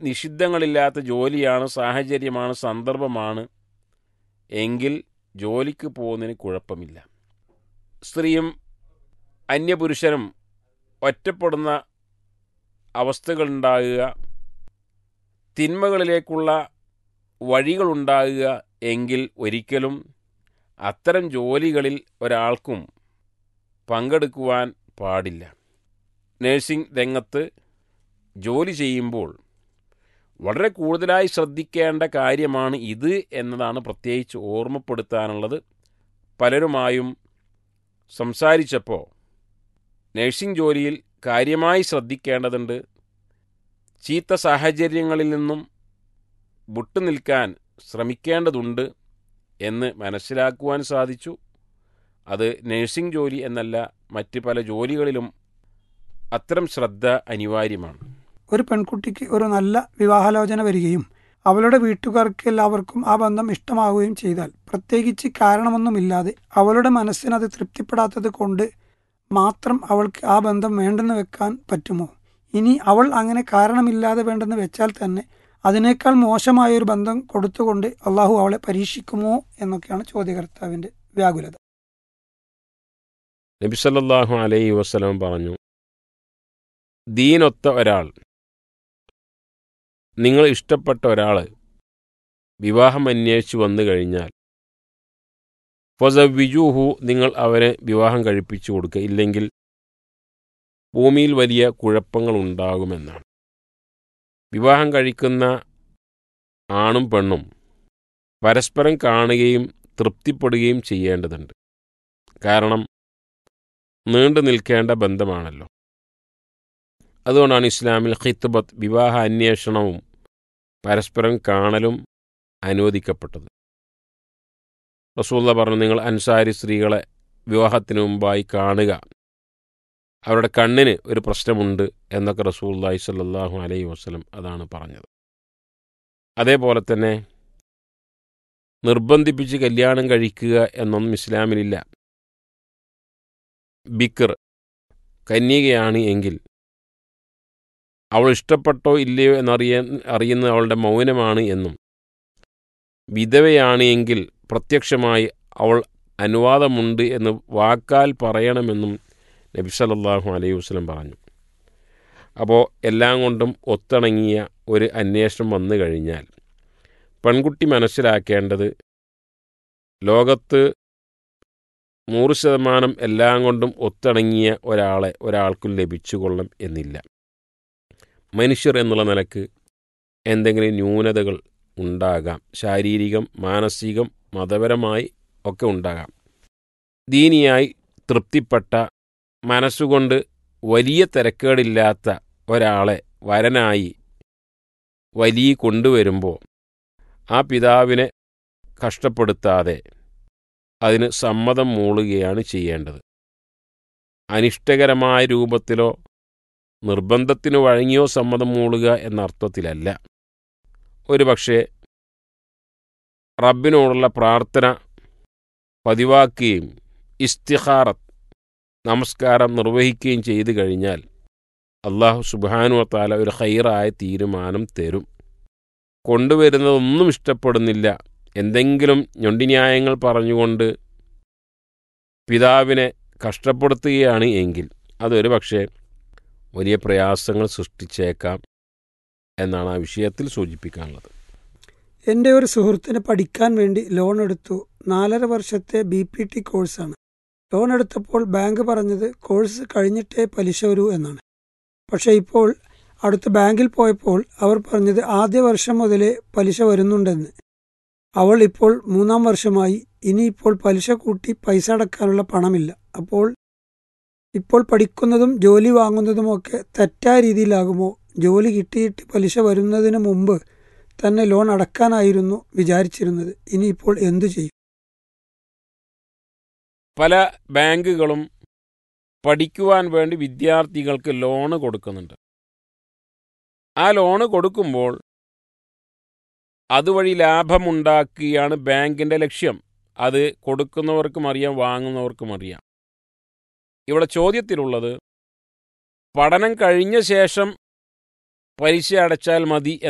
നിഷിദ്ധങ്ങളില്ലാത്ത ജോലിയാണ് സാഹചര്യമാണ് സന്ദർഭമാണ് എങ്കിൽ ജോലിക്ക് പോകുന്നതിന് കുഴപ്പമില്ല സ്ത്രീയും അന്യപുരുഷനും ഒറ്റപ്പെടുന്ന അവസ്ഥകളുണ്ടാകുക തിന്മകളിലേക്കുള്ള വഴികളുണ്ടാകുക എങ്കിൽ ഒരിക്കലും അത്തരം ജോലികളിൽ ഒരാൾക്കും പങ്കെടുക്കുവാൻ പാടില്ല നേഴ്സിംഗ് രംഗത്ത് ജോലി ചെയ്യുമ്പോൾ വളരെ കൂടുതലായി ശ്രദ്ധിക്കേണ്ട കാര്യമാണ് ഇത് എന്നതാണ് പ്രത്യേകിച്ച് ഓർമ്മപ്പെടുത്താനുള്ളത് പലരുമായും സംസാരിച്ചപ്പോൾ നഴ്സിംഗ് ജോലിയിൽ കാര്യമായി ശ്രദ്ധിക്കേണ്ടതുണ്ട് ചീത്ത സാഹചര്യങ്ങളിൽ നിന്നും വിട്ടുനിൽക്കാൻ ശ്രമിക്കേണ്ടതുണ്ട് എന്ന് മനസ്സിലാക്കുവാൻ സാധിച്ചു അത് നഴ്സിംഗ് ജോലി എന്നല്ല മറ്റ് പല ജോലികളിലും അത്തരം ശ്രദ്ധ അനിവാര്യമാണ് ഒരു പെൺകുട്ടിക്ക് ഒരു നല്ല വിവാഹാലോചന വരികയും അവളുടെ വീട്ടുകാർക്ക് എല്ലാവർക്കും ആ ബന്ധം ഇഷ്ടമാവുകയും ചെയ്താൽ പ്രത്യേകിച്ച് കാരണമൊന്നുമില്ലാതെ അവളുടെ മനസ്സിന് അത് തൃപ്തിപ്പെടാത്തത് കൊണ്ട് മാത്രം അവൾക്ക് ആ ബന്ധം വേണ്ടെന്ന് വെക്കാൻ പറ്റുമോ ഇനി അവൾ അങ്ങനെ കാരണമില്ലാതെ വേണ്ടെന്ന് വെച്ചാൽ തന്നെ അതിനേക്കാൾ മോശമായ ഒരു ബന്ധം കൊടുത്തുകൊണ്ട് അള്ളാഹു അവളെ പരീക്ഷിക്കുമോ എന്നൊക്കെയാണ് ചോദ്യകർത്താവിന്റെ വ്യാകുലത നബി സല്ലല്ലാഹു അലൈഹി വസല്ലം പറഞ്ഞു ദീനൊത്ത ഒരാൾ നിങ്ങൾ ഇഷ്ടപ്പെട്ട ഒരാൾ വിവാഹം അന്വേഷിച്ച് വന്നു കഴിഞ്ഞാൽ ഫസവിജുഹു നിങ്ങൾ അവരെ വിവാഹം കഴിപ്പിച്ചു കൊടുക്കുക ഇല്ലെങ്കിൽ ഭൂമിയിൽ വലിയ കുഴപ്പങ്ങൾ ഉണ്ടാകുമെന്നാണ് വിവാഹം കഴിക്കുന്ന ആണും പെണ്ണും പരസ്പരം കാണുകയും തൃപ്തിപ്പെടുകയും ചെയ്യേണ്ടതുണ്ട് കാരണം നീണ്ടു നിൽക്കേണ്ട ബന്ധമാണല്ലോ അതുകൊണ്ടാണ് ഇസ്ലാമിൽ ഖിത്ബത്ത് വിവാഹ അന്വേഷണവും പരസ്പരം കാണലും അനുവദിക്കപ്പെട്ടത് റസൂല്ല പറഞ്ഞു നിങ്ങൾ അൻസാരി സ്ത്രീകളെ വിവാഹത്തിന് മുമ്പായി കാണുക അവരുടെ കണ്ണിന് ഒരു പ്രശ്നമുണ്ട് എന്നൊക്കെ റസൂല്ലായി സല്ലാഹു അലൈഹി വസ്ലം അതാണ് പറഞ്ഞത് അതേപോലെ തന്നെ നിർബന്ധിപ്പിച്ച് കല്യാണം കഴിക്കുക എന്നൊന്നും ഇസ്ലാമിലില്ല ബിക്കർ കന്യകയാണ് എങ്കിൽ അവൾ ഇഷ്ടപ്പെട്ടോ ഇല്ലയോ എന്നറിയാൻ അറിയുന്നത് അവളുടെ മൗനമാണ് എന്നും വിധവയാണ് എങ്കിൽ പ്രത്യക്ഷമായി അവൾ അനുവാദമുണ്ട് എന്ന് വാക്കാൽ പറയണമെന്നും നബി സല്ലല്ലാഹു അലൈഹി വസ്ലം പറഞ്ഞു അപ്പോൾ എല്ലാം കൊണ്ടും ഒത്തിണങ്ങിയ ഒരു അന്വേഷണം വന്നു കഴിഞ്ഞാൽ പെൺകുട്ടി മനസ്സിലാക്കേണ്ടത് ലോകത്ത് നൂറ് ശതമാനം എല്ലാം കൊണ്ടും ഒത്തിണങ്ങിയ ഒരാളെ ഒരാൾക്കും ലഭിച്ചുകൊള്ളും എന്നില്ല മനുഷ്യർ എന്നുള്ള നിലക്ക് എന്തെങ്കിലും ന്യൂനതകൾ ഉണ്ടാകാം ശാരീരികം മാനസികം മതപരമായി ഒക്കെ ഉണ്ടാകാം ദീനിയായി തൃപ്തിപ്പെട്ട മനസ്സുകൊണ്ട് വലിയ തിരക്കേടില്ലാത്ത ഒരാളെ വരനായി വലിയ കൊണ്ടുവരുമ്പോൾ ആ പിതാവിനെ കഷ്ടപ്പെടുത്താതെ അതിന് സമ്മതം മൂളുകയാണ് ചെയ്യേണ്ടത് അനിഷ്ടകരമായ രൂപത്തിലോ നിർബന്ധത്തിന് വഴങ്ങിയോ സമ്മതം മൂളുക എന്ന അർത്ഥത്തിലല്ല ഒരു പക്ഷേ റബ്ബിനോടുള്ള പ്രാർത്ഥന പതിവാക്കുകയും ഇസ്തിഹാറത്ത് നമസ്കാരം നിർവഹിക്കുകയും ചെയ്തു കഴിഞ്ഞാൽ അള്ളാഹു സുബാനുവത്താല ഒരു ഹൈറായ തീരുമാനം തരും കൊണ്ടുവരുന്നതൊന്നും ഇഷ്ടപ്പെടുന്നില്ല എന്തെങ്കിലും ഞൊണ്ടിന്യായങ്ങൾ പറഞ്ഞുകൊണ്ട് പിതാവിനെ കഷ്ടപ്പെടുത്തുകയാണ് എങ്കിൽ അതൊരു പക്ഷേ വലിയ പ്രയാസങ്ങൾ സൃഷ്ടിച്ചേക്കാം എന്നാണ് ആ വിഷയത്തിൽ സൂചിപ്പിക്കാനുള്ളത് എൻ്റെ ഒരു സുഹൃത്തിന് പഠിക്കാൻ വേണ്ടി ലോൺ എടുത്തു നാലര വർഷത്തെ ബി പി ടി കോഴ്സാണ് ലോൺ എടുത്തപ്പോൾ ബാങ്ക് പറഞ്ഞത് കോഴ്സ് കഴിഞ്ഞിട്ടേ പലിശ വരൂ എന്നാണ് പക്ഷേ ഇപ്പോൾ അടുത്ത ബാങ്കിൽ പോയപ്പോൾ അവർ പറഞ്ഞത് ആദ്യ വർഷം മുതലേ പലിശ വരുന്നുണ്ടെന്ന് അവൾ ഇപ്പോൾ മൂന്നാം വർഷമായി ഇനിയിപ്പോൾ പലിശ കൂട്ടി പൈസ അടക്കാനുള്ള പണമില്ല അപ്പോൾ ഇപ്പോൾ പഠിക്കുന്നതും ജോലി വാങ്ങുന്നതുമൊക്കെ തെറ്റായ രീതിയിലാകുമോ ജോലി കിട്ടിയിട്ട് പലിശ വരുന്നതിന് മുമ്പ് തന്നെ ലോൺ അടക്കാനായിരുന്നു വിചാരിച്ചിരുന്നത് ഇനിയിപ്പോൾ എന്തു ചെയ്യും പല ബാങ്കുകളും പഠിക്കുവാൻ വേണ്ടി വിദ്യാർത്ഥികൾക്ക് ലോണ് കൊടുക്കുന്നുണ്ട് ആ ലോണ് കൊടുക്കുമ്പോൾ അതുവഴി ലാഭമുണ്ടാക്കുകയാണ് ബാങ്കിൻ്റെ ലക്ഷ്യം അത് കൊടുക്കുന്നവർക്കും അറിയാം വാങ്ങുന്നവർക്കും അറിയാം ഇവിടെ ചോദ്യത്തിലുള്ളത് പഠനം കഴിഞ്ഞ ശേഷം പലിശ അടച്ചാൽ മതി